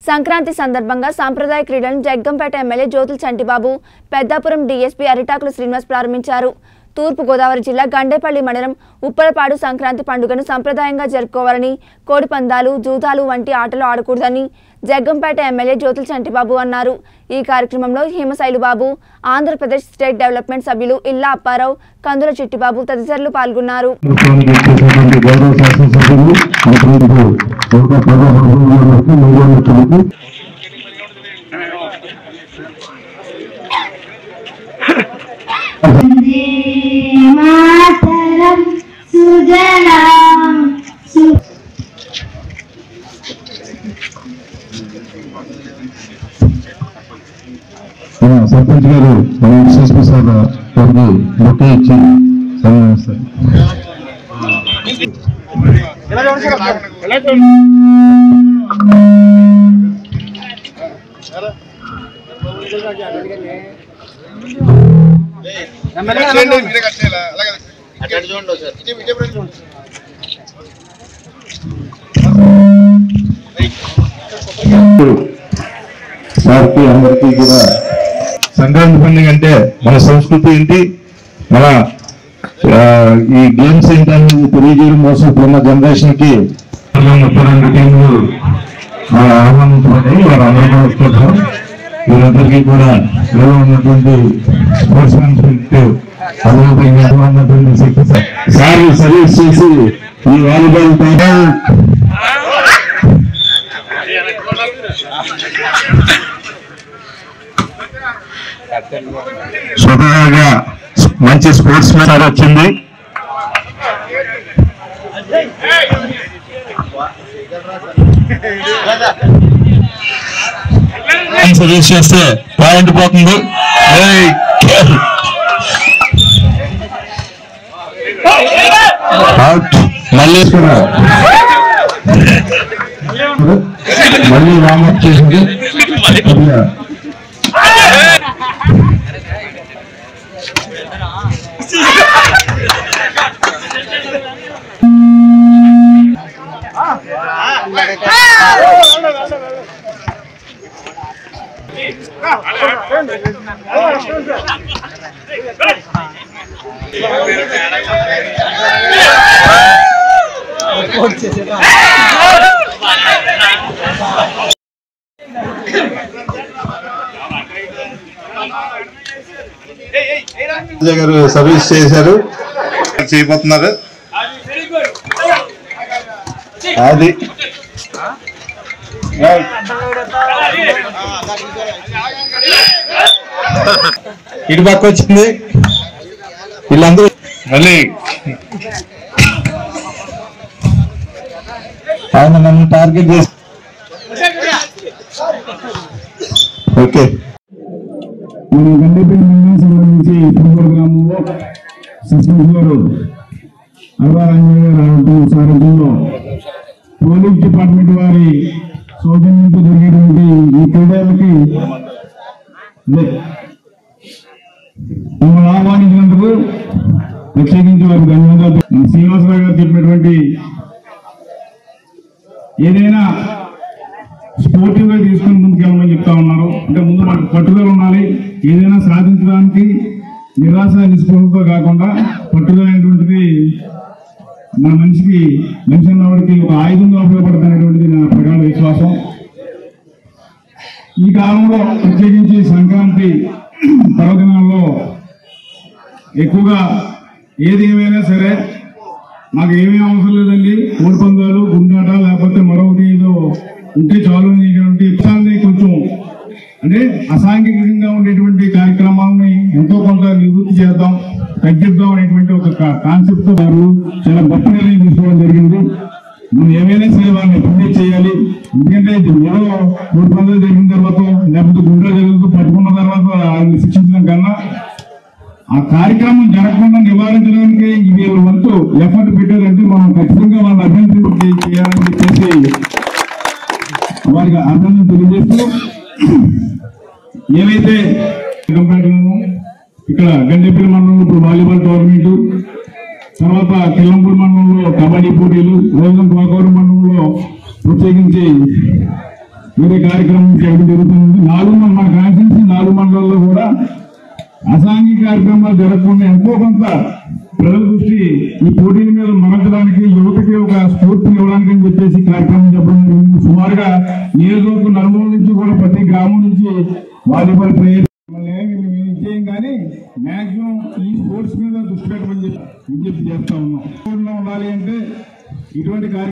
సంక్రాంతి సందర్భంగా సాంప్రదాయ క్రీడలను జగ్గంపేట ఎమ్మెల్యే జ్యోతుల చంటిబాబు పెద్దాపురం డీఎస్పీ అరిటాకుల శ్రీనివాస్ ప్రారంభించారు తూర్పు గోదావరి జిల్లా గండేపల్లి మండలం ఉప్పలపాడు సంక్రాంతి పండుగను సంప్రదాయంగా జరుపుకోవాలని కోడిపందాలు జూదాలు వంటి ఆటలు ఆడకూడదని జగ్గంపేట ఎమ్మెల్యే జ్యోతుల చంటిబాబు అన్నారు ఈ కార్యక్రమంలో హిమశైలు బాబు ఆంధ్రప్రదేశ్ స్టేట్ డెవలప్మెంట్ సభ్యులు ఇల్లా అప్పారావు కందుల చిట్టిబాబు తదితరులు పాల్గొన్నారు ప్రభుత్వానికి ఇచ్చేసినటువంటి గౌరవ శాసనసభ్యులు అటువంటి ఒక పదహారు మీడియా మిత్రులకు వందే మాతరం సుజలాం సు మన సర్పంచ్ గారు మన ఎస్ఎస్పీ సార్ వారికి బొకే ఇచ్చి సన్మానిస్తారు చేయండి, మీరే కట్టేయాలా? అలాగే ఇటు ఇటు ఇటు రండి. సార్కి అందరికీ కూడా సంక్రాంతి పండుగ అంటే మన సంస్కృతి ఏంటి మన ఆ, ఈ గేమ్స్ ఏంటి అనేది తెలియజేయడం కోసం ఇప్పుడున్న జనరేషన్ కి ముప్పై రెండు టీంలు ఆ, ఆహ్వానించబడ్డాయి వారు అందరూ కూడా వస్తున్నారు వీరందరికీ కూడా ఇందులో ఉన్నటువంటి స్పోర్ట్స్ మ్యాన్షిప్ అదేవిధంగా ఉన్నటువంటి శక్తి సార్ సర్వీస్ చేసి ఈ వాలీబాల్ పైన స్వతహాగా మంచి స్పోర్ట్స్ మ్యాన్ వచ్చింది సజెస్ట్ చేస్తే పాయింట్ పోతుంది ఏయ్, అవుట్. మళ్ళీ కూడా మళ్ళీ వామప్ చేసింది కొద్దిగా విజయ్ గారు సర్వీస్ చేశారు చేయబోతున్నారు అది ఇటు పక్క వచ్చింది వీళ్ళందరూ మళ్ళీ ఆయన నన్ను టార్గెట్ చేసి ఓకే మన గండేపల్లి మండలం సంబంధించి పుంగూరు గ్రామంలో సస్పెన్స్ గారు అల్వారంజన్ గారు రావటం సారథ్యంలో పోలీస్ డిపార్ట్మెంట్ వారి సౌజన్యంతో జరిగేటువంటి ఈ క్రీడలకి అదే, మమ్మల్ని ఆహ్వానించినందుకు ప్రత్యేకించి వారికి ధన్యవాదాలు మన శ్రీనివాసరావు గారు చెప్పినటువంటి ఏదైనా స్పోర్టివ్ గా తీసుకుని ముందుకెళ్ళమని చెప్తా ఉన్నారు అంటే ముందు మనకు పట్టుదల ఉండాలి ఏదైనా సాధించడానికి నిరాశ నిస్పృహతో కాకుండా పట్టుదల అనేటువంటిది మన మనిషికి మనిషి అన్నవాడికి ఒక ఆయుధంగా ఉపయోగపడుతుంది అనేటువంటిది నా ప్రగాఢ విశ్వాసం ఈ కాలంలో ప్రత్యేకించి సంక్రాంతి పర్వదినాల్లో ఎక్కువగా ఏది ఏమైనా సరే మాకు ఏమీ అవసరం లేదండి కోడి పందాలు గుండాట లేకపోతే మరొకటి ఏదో ఉంటే చాలు అనేటువంటి ఇష్టాన్ని కొంచెం అంటే అసాంఘికంగా ఉండేటువంటి కార్యక్రమాలని ఎంతో కొంత నివృత్తి చేద్దాం తగ్గిద్దాం అనేటువంటి ఒక కాన్సెప్ట్ వారు చాలా గొప్ప నిర్ణయం తీసుకోవడం జరిగింది మనం ఏమైనా సరే వాళ్ళని అప్డేట్ చేయాలి ఎందుకంటే ఇది ఏదో కోడి పందాలు జరిగిన తర్వాత లేకపోతే గుండె జరుగుతూ పట్టుకున్న తర్వాత వాళ్ళని శిక్షించడం కన్నా ఆ కార్యక్రమం జరగకుండా నివారించడానికి వీళ్ళ వంతు ఎఫర్ట్ పెట్టారంటే మనం ఖచ్చితంగా వాళ్ళని అభినందన చేయాలని చెప్పేసి వారికి అభినందన తెలియజేస్తూ ఏవైతే కంపారిటివ్ను ఇక్కడ గండేపల్లి మండలంలో ఇప్పుడు వాలీబాల్ టోర్నమెంట్ తర్వాత కిల్లంపూడి మండలంలో కబడ్డీ పోటీలు రోజం పాకూరు మండలంలో ప్రత్యేకించి వేరే కార్యక్రమం చేయడం జరుగుతుంది నాలుగు మన మన కాన్స్టిట్యూన్సీ నాలుగు మండలాల్లో కూడా అసాంఘిక కార్యక్రమాలు జరగకుండా ఎంతో కొంత ప్రజల దృష్టి ఈ పోటీల మీద మరల్చడానికి యువతకి ఒక స్ఫూర్తిని ఇవ్వడానికి అని చెప్పేసి కార్యక్రమం చెప్పడం జరిగింది సుమారుగా నియోజకవర్గం నలుమూల నుంచి కూడా ప్రతి గ్రామం నుంచి వాలీబాల్ ప్లేయర్ మేము ఇచ్చేయం కానీ మాక్సిమం ఈ స్పోర్ట్స్ మీద దృష్టి పెట్టమని చెప్పి విజ్ఞప్తి చేస్తా ఉన్నాం స్పోర్ట్స్లో ఉండాలి అంటే ఇటువంటి కార్య